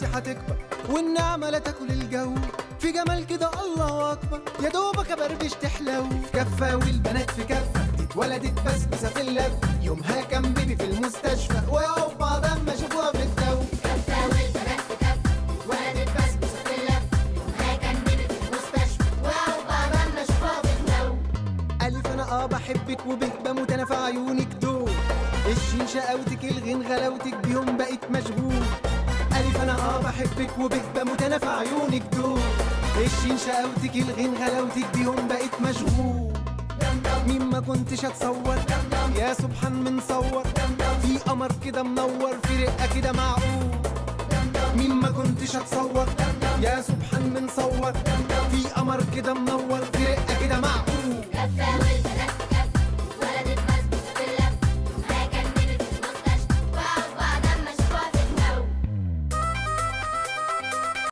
حبيبتي هتكبر والنعمة لا تاكل الجو في جمال كده الله اكبر يا دوبك ابربش تحلو في كفة والبنات في كفة اتولدت بسبوسة في اللف يومها كان بيبي في المستشفى وقعوا بعض اما شافوها في الجو كفة والبنات في كفة ولدت بسبوسة في اللف يومها كان بيبي في المستشفى وقعوا بعض اما شافوها في الجو ألف أنا آه بحبك وبه بموت أنا في عيونك دول الشين شقاوتك الغين غلاوتك بيهم بقيت مشغول ألف أنا آه بحبك وبه بموت أنا في عيونك دول الشين شقاوتك الغين غلاوتك بيهم بقيت مشغول مين ما كنتش اتصور يا سبحان من صور في قمر كده منور في رقه كده معقول مين ما كنتش اتصور يا سبحان من صور في قمر كده منور في